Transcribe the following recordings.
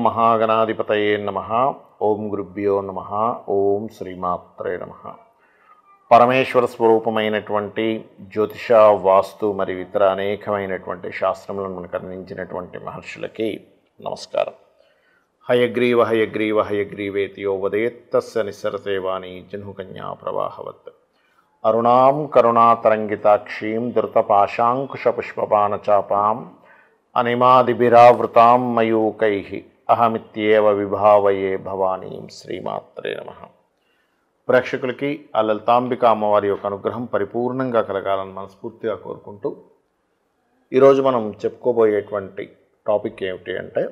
మహాగణాధిపతయే నమ ఓం గురుభ్యో నమ ఓం శ్రీమాత్రే నమ పరమేశ్వర స్వరూపమైనటువంటి జ్యోతిష వాస్తు మరియు ఇతర అనేకమైనటువంటి శాస్త్రములను మనకు అందించినటువంటి మహర్షులకి నమస్కారం హయగ్రీవ హయగ్రీవ హయగ్రీవేతి యో వదేత్తస్య నిస్సరతే వాణి జన్హుకన్యా ప్రవాహవత్ అరుణాం కరుణాతరంగితాక్షీం ధృతపాశాంకుశపుష్పపానచాపాం అనిమాదిభిరావృతాం మయూకై అహమిత్యేవ విభావయే భవానీం శ్రీమాత్రే నమ ప్రేక్షకులకి ఆ లలితాంబిక అమ్మవారి యొక్క అనుగ్రహం పరిపూర్ణంగా కలగాలని మనస్ఫూర్తిగా కోరుకుంటూ ఈరోజు మనం చెప్పుకోబోయేటువంటి టాపిక్ ఏమిటి అంటే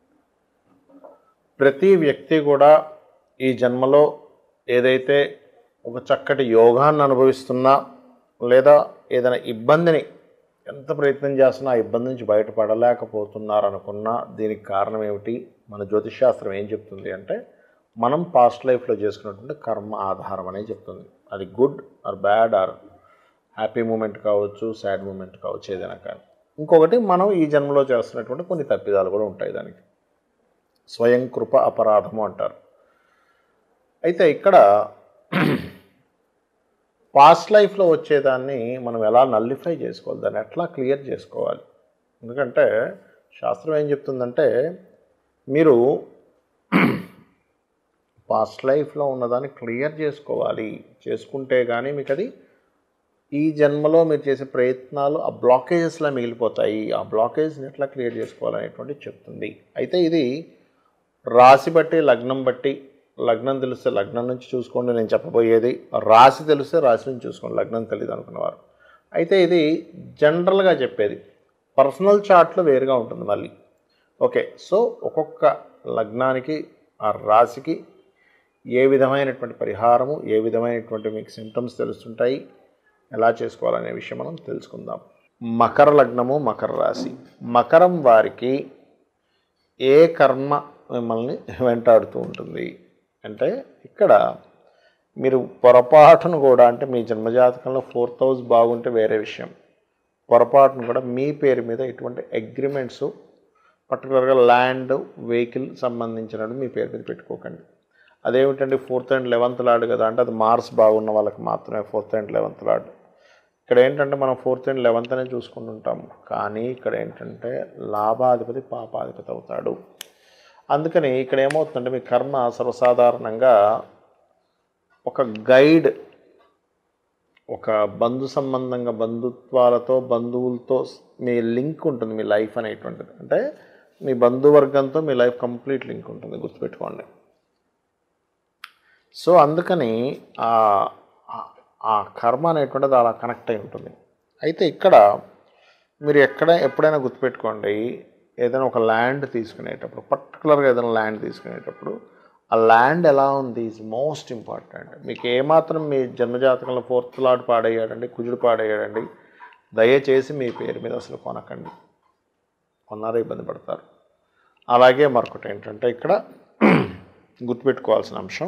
ప్రతి వ్యక్తి కూడా ఈ జన్మలో ఏదైతే ఒక చక్కటి యోగాన్ని అనుభవిస్తున్నా లేదా ఏదైనా ఇబ్బందిని ఎంత ప్రయత్నం చేస్తున్నా ఆ ఇబ్బంది నుంచి బయటపడలేకపోతున్నారు అనుకున్నా దీనికి కారణం ఏమిటి మన జ్యోతిషాస్త్రం ఏం చెప్తుంది అంటే మనం పాస్ట్ లైఫ్లో చేసుకున్నటువంటి కర్మ ఆధారం అనే చెప్తుంది అది good or bad or happy moment కావచ్చు సాడ్ మూమెంట్ కావచ్చు ఏదైనా కానీ ఇంకొకటి మనం ఈ జన్మలో చేస్తున్నటువంటి కొన్ని తప్పిదాలు కూడా ఉంటాయి దానికి స్వయం కృప అపరాధము అంటారు అయితే ఇక్కడ పాస్ట్ లైఫ్లో వచ్చేదాన్ని మనం ఎలా నల్లిఫై చేసుకోవాలి దాన్ని ఎట్లా క్లియర్ చేసుకోవాలి ఎందుకంటే శాస్త్రం ఏం చెప్తుందంటే మీరు పాస్ట్ లైఫ్లో ఉన్నదాన్ని క్లియర్ చేసుకోవాలి చేసుకుంటే కానీ మీకు అది ఈ జన్మలో మీరు చేసే ప్రయత్నాలు ఆ బ్లాకేజెస్లా మిగిలిపోతాయి ఆ బ్లాకేజ్ని ఎట్లా క్లియర్ చేసుకోవాలనేటువంటి చెప్తుంది అయితే ఇది రాశి బట్టి లగ్నం బట్టి లగ్నం తెలిస్తే లగ్నం నుంచి చూసుకోండి నేను చెప్పబోయేది రాశి తెలిస్తే రాశి నుంచి చూసుకోండి లగ్నం తెలియదు అనుకున్నవారు అయితే ఇది జనరల్గా చెప్పేది పర్సనల్ చార్ట్లో వేరుగా ఉంటుంది మళ్ళీ ఓకే సో ఒక్కొక్క లగ్నానికి ఆ రాశికి ఏ విధమైనటువంటి పరిహారము ఏ విధమైనటువంటి మీకు సిమ్టమ్స్ తెలుస్తుంటాయి ఎలా చేసుకోవాలనే విషయం మనం తెలుసుకుందాం మకర లగ్నము మకర రాశి మకరం వారికి ఏ కర్మ మిమ్మల్ని వెంటాడుతూ ఉంటుంది అంటే ఇక్కడ మీరు పొరపాటును కూడా అంటే మీ జన్మజాతకంలో ఫోర్త్ హౌస్ బాగుంటే వేరే విషయం పొరపాటును కూడా మీ పేరు మీద ఇటువంటి అగ్రిమెంట్స్ పర్టికులర్గా ల్యాండ్ వెహికల్ సంబంధించినట్టు మీ పేరు మీద పెట్టుకోకండి అదేమిటండి ఫోర్త్ అండ్ లెవెంత్ లాడ్ కదా అంటే అది మార్క్స్ బాగున్న వాళ్ళకి మాత్రమే ఫోర్త్ అండ్ లెవెంత్ లాడ్ ఇక్కడ ఏంటంటే మనం ఫోర్త్ అండ్ లెవెంత్ అనే చూసుకుంటుంటాం కానీ ఇక్కడ ఏంటంటే లాభాధిపతి పాపాధిపతి అవుతాడు అందుకని ఇక్కడ ఏమవుతుందంటే మీ కర్మ సర్వసాధారణంగా ఒక గైడ్ ఒక బంధు సంబంధంగా బంధుత్వాలతో బంధువులతో మీ లింక్ ఉంటుంది మీ లైఫ్ అనేటువంటిది అంటే మీ బంధువర్గంతో మీ లైఫ్ కంప్లీట్ లింక్ ఉంటుంది గుర్తుపెట్టుకోండి సో అందుకని ఆ ఆ కర్మ అనేటువంటిది అలా కనెక్ట్ అయి ఉంటుంది అయితే ఇక్కడ మీరు ఎక్కడ ఎప్పుడైనా గుర్తుపెట్టుకోండి ఏదైనా ఒక ల్యాండ్ తీసుకునేటప్పుడు పర్టికులర్గా ఏదైనా ల్యాండ్ తీసుకునేటప్పుడు ఆ ల్యాండ్ ఎలా ఉంది ఈజ్ మోస్ట్ ఇంపార్టెంట్ మీకు ఏమాత్రం మీ జన్మజాతకంలో ఫోర్త్ లాడ్ పాడయ్యాడండి కుజుడు పాడయ్యాడండి దయచేసి మీ పేరు మీద అసలు కొనకండి కొన్నారా ఇబ్బంది పడతారు అలాగే మరొకటి ఏంటంటే ఇక్కడ గుర్తుపెట్టుకోవాల్సిన అంశం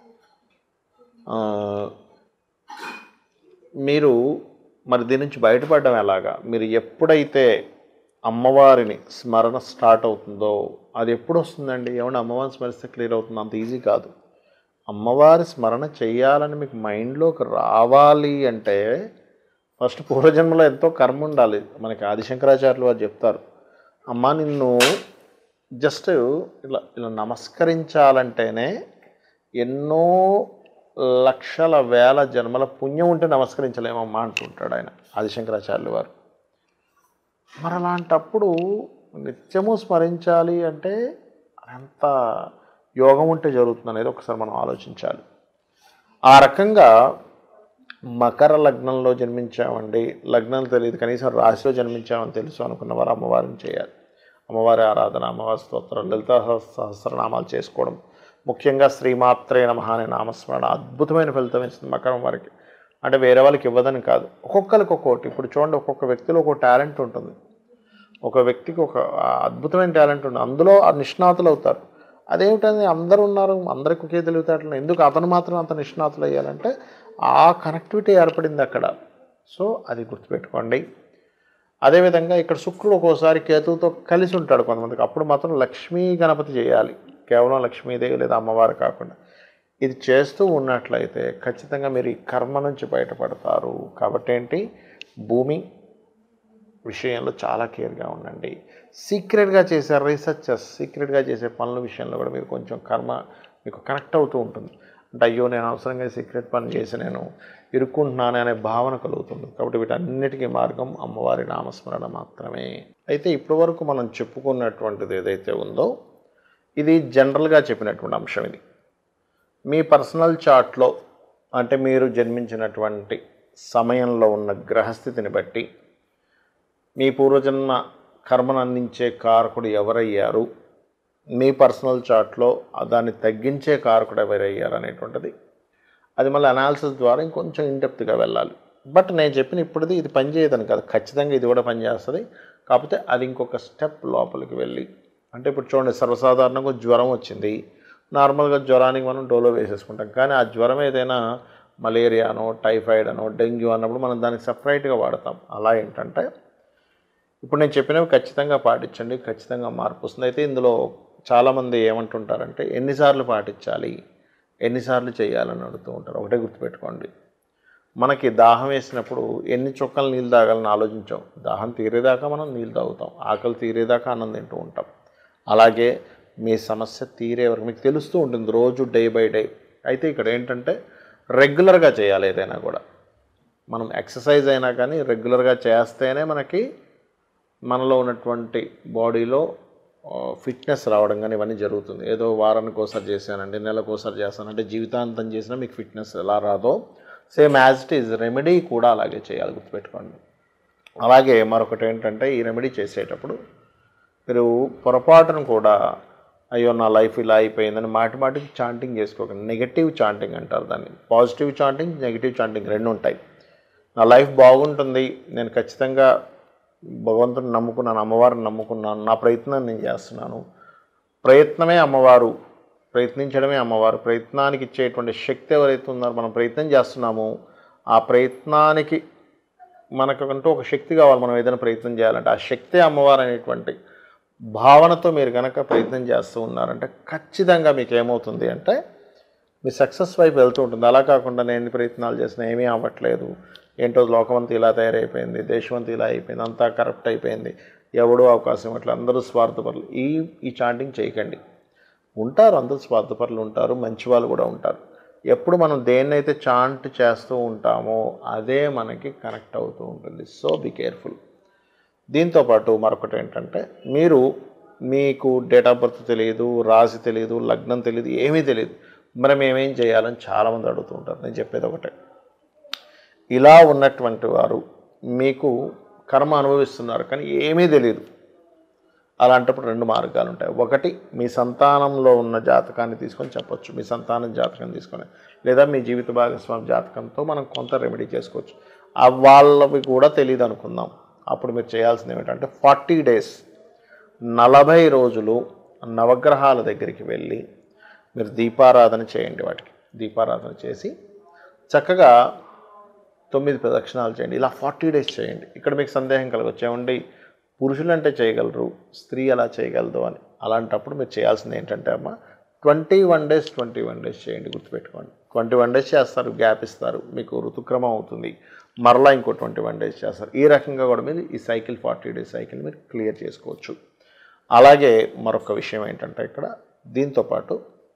మీరు మరి దీని నుంచి బయటపడడం ఎలాగా మీరు ఎప్పుడైతే అమ్మవారిని స్మరణ స్టార్ట్ అవుతుందో అది ఎప్పుడు వస్తుందండి ఏమన్నా అమ్మవారిని స్మరిస్తే క్లియర్ అవుతుంది అంత ఈజీ కాదు అమ్మవారి స్మరణ చేయాలని మీకు మైండ్లోకి రావాలి అంటే ఫస్ట్ పూర్వజన్మలో ఎంతో కర్మ ఉండాలి మనకి ఆదిశంకరాచార్యులు వారు చెప్తారు అమ్మ నిన్ను జస్ట్ ఇలా ఇలా నమస్కరించాలంటేనే ఎన్నో లక్షల వేల జన్మల పుణ్యం ఉంటే నమస్కరించలేమమ్మా అంటుంటాడు ఆయన ఆదిశంకరాచార్యులు వారు మరి అలాంటప్పుడు నిత్యము స్మరించాలి అంటే ఎంత యోగం ఉంటే జరుగుతుంది అనేది ఒకసారి మనం ఆలోచించాలి ఆ రకంగా మకర లగ్నంలో జన్మించామండి లగ్నం తెలియదు కనీసం రాశిలో జన్మించామని తెలుసు అనుకున్న వారు అమ్మవారిని చేయాలి అమ్మవారి ఆరాధన అమ్మవారి స్తోత్రం లలిత సహస్రనామాలు చేసుకోవడం ముఖ్యంగా శ్రీమాత్రే నమ అనే నామస్మరణ అద్భుతమైన ఫలితం ఇస్తుంది మకరం వారికి అంటే వేరే వాళ్ళకి ఇవ్వదని కాదు ఒక్కొక్కరికి ఒక్కొక్కటి ఇప్పుడు చూడండి ఒక్కొక్క వ్యక్తిలో ఒక టాలెంట్ ఉంటుంది ఒక వ్యక్తికి ఒక అద్భుతమైన టాలెంట్ ఉంటుంది అందులో ఆ నిష్ణాతులు అవుతారు అదేమిటంటే అందరూ ఉన్నారు అందరికి ఒకే తెలివితేటలు ఎందుకు అతను మాత్రం అంత నిష్ణాతులు అయ్యాలంటే ఆ కనెక్టివిటీ ఏర్పడింది అక్కడ సో అది గుర్తుపెట్టుకోండి అదేవిధంగా ఇక్కడ శుక్రుడు ఒక్కోసారి కేతువుతో కలిసి ఉంటాడు కొంతమందికి అప్పుడు మాత్రం లక్ష్మీ గణపతి చేయాలి కేవలం లక్ష్మీదేవి లేదా అమ్మవారు కాకుండా ఇది చేస్తూ ఉన్నట్లయితే ఖచ్చితంగా మీరు ఈ కర్మ నుంచి బయటపడతారు కాబట్టి ఏంటి భూమి విషయంలో చాలా కేర్గా ఉండండి సీక్రెట్గా చేసే రీసెర్చర్స్ సీక్రెట్గా చేసే పనుల విషయంలో కూడా మీరు కొంచెం కర్మ మీకు కనెక్ట్ అవుతూ ఉంటుంది అంటే అయ్యో నేను అవసరంగా సీక్రెట్ పని చేసి నేను ఇరుక్కుంటున్నాను అనే భావన కలుగుతుంది కాబట్టి వీటన్నిటికీ మార్గం అమ్మవారి నామస్మరణ మాత్రమే అయితే ఇప్పటి వరకు మనం చెప్పుకున్నటువంటిది ఏదైతే ఉందో ఇది జనరల్గా చెప్పినటువంటి అంశం ఇది మీ పర్సనల్ చార్ట్లో అంటే మీరు జన్మించినటువంటి సమయంలో ఉన్న గ్రహస్థితిని బట్టి మీ పూర్వజన్మ కర్మను అందించే కారకుడు ఎవరయ్యారు మీ పర్సనల్ చార్ట్లో దాన్ని తగ్గించే కారకుడు ఎవరయ్యారు అనేటువంటిది అది మళ్ళీ అనాలిసిస్ ద్వారా ఇంకొంచెం ఇండెప్త్గా వెళ్ళాలి బట్ నేను చెప్పిన ఇప్పుడుది ఇది పనిచేయదని కాదు ఖచ్చితంగా ఇది కూడా పనిచేస్తుంది కాకపోతే అది ఇంకొక స్టెప్ లోపలికి వెళ్ళి అంటే ఇప్పుడు చూడండి సర్వసాధారణంగా జ్వరం వచ్చింది నార్మల్గా జ్వరానికి మనం డోలో వేసేసుకుంటాం కానీ ఆ జ్వరం ఏదైనా మలేరియానో టైఫాయిడ్ అనో డెంగ్యూ అన్నప్పుడు మనం దానికి సపరేట్గా వాడతాం అలా ఏంటంటే ఇప్పుడు నేను చెప్పినవి ఖచ్చితంగా పాటించండి ఖచ్చితంగా మార్పు వస్తుంది అయితే ఇందులో చాలామంది ఏమంటుంటారంటే ఎన్నిసార్లు పాటించాలి ఎన్నిసార్లు చేయాలని అడుగుతూ ఉంటారు ఒకటే గుర్తుపెట్టుకోండి మనకి దాహం వేసినప్పుడు ఎన్ని చుక్కలు నీళ్ళు తాగాలని ఆలోచించాం దాహం తీరేదాకా మనం నీళ్ళు తాగుతాం ఆకలి తీరేదాకా అన్నం తింటూ ఉంటాం అలాగే మీ సమస్య తీరే వరకు మీకు తెలుస్తూ ఉంటుంది రోజు డే బై డే అయితే ఇక్కడ ఏంటంటే రెగ్యులర్గా చేయాలి ఏదైనా కూడా మనం ఎక్సర్సైజ్ అయినా కానీ రెగ్యులర్గా చేస్తేనే మనకి మనలో ఉన్నటువంటి బాడీలో ఫిట్నెస్ రావడం కానీ ఇవన్నీ జరుగుతుంది ఏదో వారానికి ఒకసారి చేశానండి నెలకు ఒకసారి చేస్తానంటే జీవితాంతం చేసినా మీకు ఫిట్నెస్ ఎలా రాదో same as it is remedy కూడా అలాగే చేయాలి గుర్తుపెట్టుకోండి అలాగే మరొకటి ఏంటంటే ఈ రెమెడీ చేసేటప్పుడు మీరు పొరపాటును కూడా అయ్యో నా లైఫ్ ఇలా అయిపోయిందని మాటి మాటికి చాంటింగ్ చేసుకోకండి నెగటివ్ చాంటింగ్ అంటారు దాన్ని పాజిటివ్ చాంటింగ్ నెగిటివ్ చాంటింగ్ రెండు ఉంటాయి నా లైఫ్ బాగుంటుంది నేను ఖచ్చితంగా భగవంతుని నమ్ముకున్నాను అమ్మవారిని నమ్ముకున్నాను నా ప్రయత్నం నేను చేస్తున్నాను ప్రయత్నమే అమ్మవారు ప్రయత్నించడమే అమ్మవారు ప్రయత్నానికి ఇచ్చేటువంటి శక్తి ఎవరైతే ఉన్నారో మనం ప్రయత్నం చేస్తున్నామో ఆ ప్రయత్నానికి మనకంటూ ఒక శక్తి కావాలి మనం ఏదైనా ప్రయత్నం చేయాలంటే ఆ శక్తి అమ్మవారు అనేటువంటి భావనతో మీరు కనుక ప్రయత్నం చేస్తూ ఉన్నారంటే ఖచ్చితంగా మీకు ఏమవుతుంది అంటే మీ సక్సెస్ వైపు వెళ్తూ ఉంటుంది అలా కాకుండా నేను ఎన్ని ప్రయత్నాలు చేసినా ఏమీ అవ్వట్లేదు ఏంటో లోకమంతా ఇలా తయారైపోయింది దేశమంతా ఇలా అయిపోయింది అంతా కరప్ట్ అయిపోయింది ఎవడో అవకాశం ఇవ్వట్లేదు అందరూ స్వార్థపరులు ఈ ఈ చాంటింగ్ చేయకండి ఉంటారు అందరూ స్వార్థపరులు ఉంటారు మంచి వాళ్ళు కూడా ఉంటారు ఎప్పుడు మనం దేన్నైతే చాంట్ చేస్తూ ఉంటామో అదే మనకి కనెక్ట్ అవుతూ ఉంటుంది సో బీ కేర్ఫుల్ దీంతోపాటు మరొకటి ఏంటంటే మీరు మీకు డేట్ ఆఫ్ బర్త్ తెలియదు రాశి తెలియదు లగ్నం తెలియదు ఏమీ తెలియదు మరి మేమేం చేయాలని చాలామంది అడుగుతూ ఉంటారు నేను చెప్పేది ఒకటే ఇలా ఉన్నటువంటి వారు మీకు కర్మ అనుభవిస్తున్నారు కానీ ఏమీ తెలియదు అలాంటప్పుడు రెండు మార్గాలు ఉంటాయి ఒకటి మీ సంతానంలో ఉన్న జాతకాన్ని తీసుకొని చెప్పొచ్చు మీ సంతానం జాతకం తీసుకొని లేదా మీ జీవిత భాగస్వామి జాతకంతో మనం కొంత రెమెడీ చేసుకోవచ్చు ఆ వాళ్ళవి కూడా తెలియదు అనుకుందాం అప్పుడు మీరు చేయాల్సింది ఏమిటంటే ఫార్టీ డేస్ నలభై రోజులు నవగ్రహాల దగ్గరికి వెళ్ళి మీరు దీపారాధన చేయండి వాటికి దీపారాధన చేసి చక్కగా తొమ్మిది ప్రదక్షిణాలు చేయండి ఇలా ఫార్టీ డేస్ చేయండి ఇక్కడ మీకు సందేహం కలగచ్చు ఏమండి పురుషులు అంటే చేయగలరు స్త్రీ అలా చేయగలదు అని అలాంటప్పుడు మీరు చేయాల్సింది ఏంటంటే అమ్మ twenty one days twenty one days చేయండి గుర్తుపెట్టుకోండి ట్వంటీ వన్ డేస్ చేస్తారు గ్యాప్ ఇస్తారు మీకు ఋతుక్రమం అవుతుంది మరలా ఇంకో ట్వంటీ వన్ డేస్ చేస్తారు ఈ రకంగా కూడా మీరు ఈ సైకిల్ ఫార్టీ డేస్ సైకిల్ మీరు క్లియర్ చేసుకోవచ్చు అలాగే మరొక విషయం ఏంటంటే ఇక్కడ దీంతోపాటు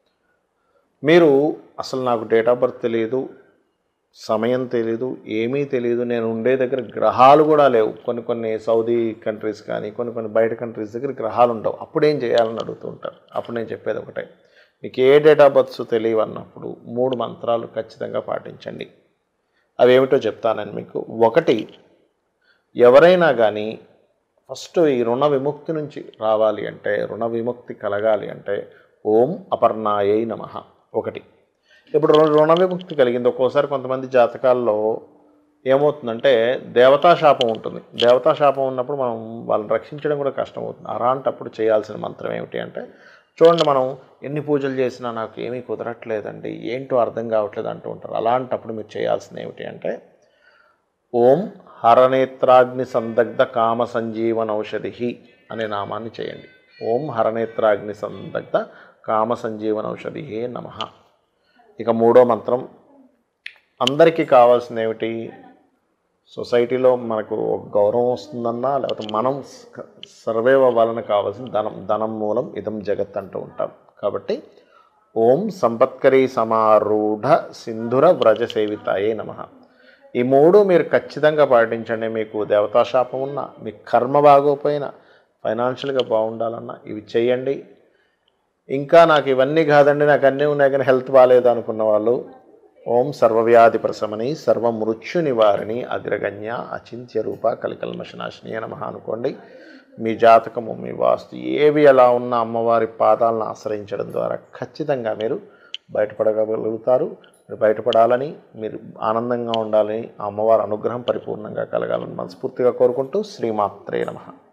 మీరు అసలు నాకు డేట్ ఆఫ్ బర్త్ తెలియదు సమయం తెలియదు ఏమీ తెలియదు నేను ఉండే దగ్గర గ్రహాలు కూడా లేవు కొన్ని కొన్ని సౌదీ కంట్రీస్ కానీ కొన్ని కొన్ని బయట కంట్రీస్ దగ్గర గ్రహాలు ఉండవు అప్పుడు ఏం చేయాలని అడుగుతూ ఉంటారు అప్పుడు నేను చెప్పేది ఒకటే మీకు ఏ డేట్ ఆఫ్ బర్త్స్ తెలియవు అన్నప్పుడు మూడు మంత్రాలు ఖచ్చితంగా పాటించండి అవి ఏమిటో చెప్తానని మీకు ఒకటి ఎవరైనా కానీ ఫస్ట్ ఈ రుణ విముక్తి నుంచి రావాలి అంటే రుణ విముక్తి కలగాలి అంటే ఓం అపర్ణాయై నమ ఒకటి ఇప్పుడు రు- రుణ విముక్తి కలిగింది ఒక్కోసారి కొంతమంది జాతకాల్లో ఏమవుతుందంటే దేవతా శాపం ఉంటుంది దేవతా శాపం ఉన్నప్పుడు మనం వాళ్ళని రక్షించడం కూడా కష్టమవుతుంది అలాంటప్పుడు చేయాల్సిన మంత్రం ఏమిటి అంటే చూడండి మనం ఎన్ని పూజలు చేసినా నాకు ఏమీ కుదరట్లేదండి ఏంటో అర్థం కావట్లేదు అంటూ ఉంటారు అలాంటప్పుడు మీరు చేయాల్సింది ఏమిటి అంటే ఓం హరనేత్రాగ్ని సందగ్ధ కామ సంజీవన ఔషధి అనే నామాన్ని చేయండి ఓం హరనేత్రాగ్ని సందగ్ధ కామ సంజీవన ఔషధి నమ ఇక మూడో మంత్రం అందరికీ కావాల్సింది ఏమిటి సొసైటీలో మనకు ఒక గౌరవం వస్తుందన్నా లేకపోతే మనం స- సర్వైవ్ అవ్వాలని కావాల్సిన ధనం ధనం మూలం ఇదం జగత్ అంటూ ఉంటాం కాబట్టి ఓం సంపత్కరీ సమారూఢ సింధుర వ్రజ సేవితాయే నమ ఈ మూడు మీరు ఖచ్చితంగా పాటించండి మీకు దేవతాశాపం ఉన్నా మీ కర్మ బాగోపోయినా ఫైనాన్షియల్గా బాగుండాలన్నా ఇవి చేయండి ఇంకా నాకు ఇవన్నీ కాదండి నాకు అన్నీ ఉన్నాయి కానీ హెల్త్ బాగాలేదు అనుకున్న వాళ్ళు ఓం సర్వవ్యాధి ప్రశమని సర్వ మృత్యు నివారిణి అగ్రగణ్య అచింత్య రూప కలికల్మషనాశిని నమ అనుకోండి మీ జాతకము మీ వాస్తు ఏవి ఎలా ఉన్న అమ్మవారి పాదాలను ఆశ్రయించడం ద్వారా ఖచ్చితంగా మీరు బయటపడగలుగుతారు మీరు బయటపడాలని మీరు ఆనందంగా ఉండాలని ఆ అమ్మవారి అనుగ్రహం పరిపూర్ణంగా కలగాలని మనస్ఫూర్తిగా కోరుకుంటూ శ్రీమాత్రే నమః